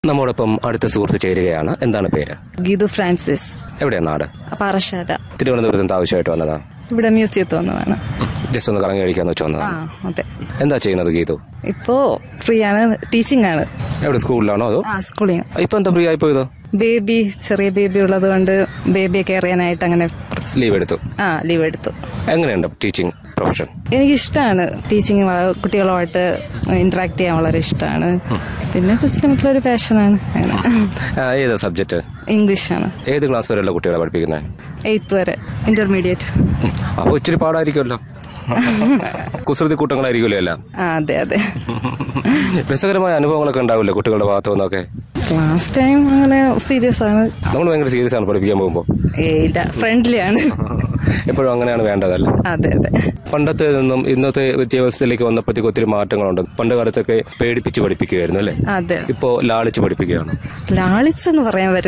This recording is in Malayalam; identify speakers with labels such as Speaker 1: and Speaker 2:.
Speaker 1: നമ്മോടൊപ്പം അടുത്ത സുഹൃത്ത് ചേരുകയാണ് എന്താണ് പേര്
Speaker 2: ഗീതു ഫ്രാൻസിസ്
Speaker 1: എവിടെയാ നാട്
Speaker 2: പാറശാല
Speaker 1: തിരുവനന്തപുരത്ത് നിന്ന് ആവശ്യമായിട്ട് വന്നതാ
Speaker 2: ഇവിടെ മ്യൂസിയത്തിൽ വന്നതാണ്
Speaker 1: ജസ്റ്റ് ഒന്ന് കറങ്ങി കഴിക്കാന്ന് വെച്ച്
Speaker 2: ആ
Speaker 1: വന്നതാ
Speaker 2: അതെ
Speaker 1: എന്താ ചെയ്യുന്നത് ഗീതു
Speaker 2: ഇപ്പോ ഫ്രീ ആണ് ടീച്ചിങ് ആണ്
Speaker 1: എവിടെ സ്കൂളിലാണോ അതോ
Speaker 2: ആ സ്കൂളിൽ
Speaker 1: ഇപ്പൊ എന്താ ഫ്രീ ആയി പോയത്
Speaker 2: ബേബി ചെറിയ ബേബി ഉള്ളത് കൊണ്ട് ബേബിയെ കെയർ ചെയ്യാനായിട്ട് അങ്ങനെ
Speaker 1: ലീവ് എടുത്തു
Speaker 2: ആ ലീവ് എടുത്തു
Speaker 1: എങ്ങനെയുണ്ട് ടീച്ചിങ് പ്രൊഫഷൻ
Speaker 2: എനിക്കിഷ്ടമാണ് ടീച്ചിങ് കുട്ടികളുമായിട്ട് ഇന്ററാക്ട് ചെയ്യാൻ വളരെ ഇഷ്ടമാണ് പിന്നെ ക്രിസ്ത്യമത്തിലൊരു പാഷനാണ് അങ്ങനെ
Speaker 1: ഏതാ സബ്ജക്ട്
Speaker 2: ഇംഗ്ലീഷാണ്
Speaker 1: ഏത് ക്ലാസ് വരെയുള്ള കുട്ടികളെ പഠിപ്പിക്കുന്നത്
Speaker 2: എയ്ത്ത് വരെ ഇന്റർമീഡിയറ്റ്
Speaker 1: അപ്പോൾ ഇച്ചിരി പാടായിരിക്കുമല്ലോ കുസൃതി കൂട്ടങ്ങളായിരിക്കുമല്ലോ എല്ലാം
Speaker 2: ആ അതെ അതെ
Speaker 1: രസകരമായ അനുഭവങ്ങളൊക്കെ ഉണ്ടാവില്ലേ കുട്ടികളുടെ ഭാഗത്തു നിന്നൊക്കെ
Speaker 2: ക്ലാസ് ടൈം അങ്ങനെ സീരിയസ് ആണ്
Speaker 1: നമ്മൾ ഭയങ്കര സീരിയസ് ആണ് പഠിപ്പിക്കാൻ പോകുമ്പോൾ
Speaker 2: ഏ ഇല്ല ഫ്രണ്ട്ലി ആണ്
Speaker 1: എപ്പോഴും അങ്ങനെയാണ് വേണ്ടതല്ല
Speaker 2: അതെ അതെ
Speaker 1: പണ്ടത്തെ നിന്നും ഇന്നത്തെ വിദ്യാഭ്യാസത്തിലേക്ക് വന്നപ്പോഴത്തേക്ക് ഒത്തിരി മാറ്റങ്ങളുണ്ട് പണ്ട് കാലത്തൊക്കെ പേടിപ്പിച്ച് പഠിപ്പിക്കുമായിരുന്നു അല്ലേ
Speaker 2: അതെ
Speaker 1: ഇപ്പോ ലാളിച്ച് പഠിപ്പിക്കുകയാണ്
Speaker 2: ലാളിച്ചെന്ന് പറയാൻ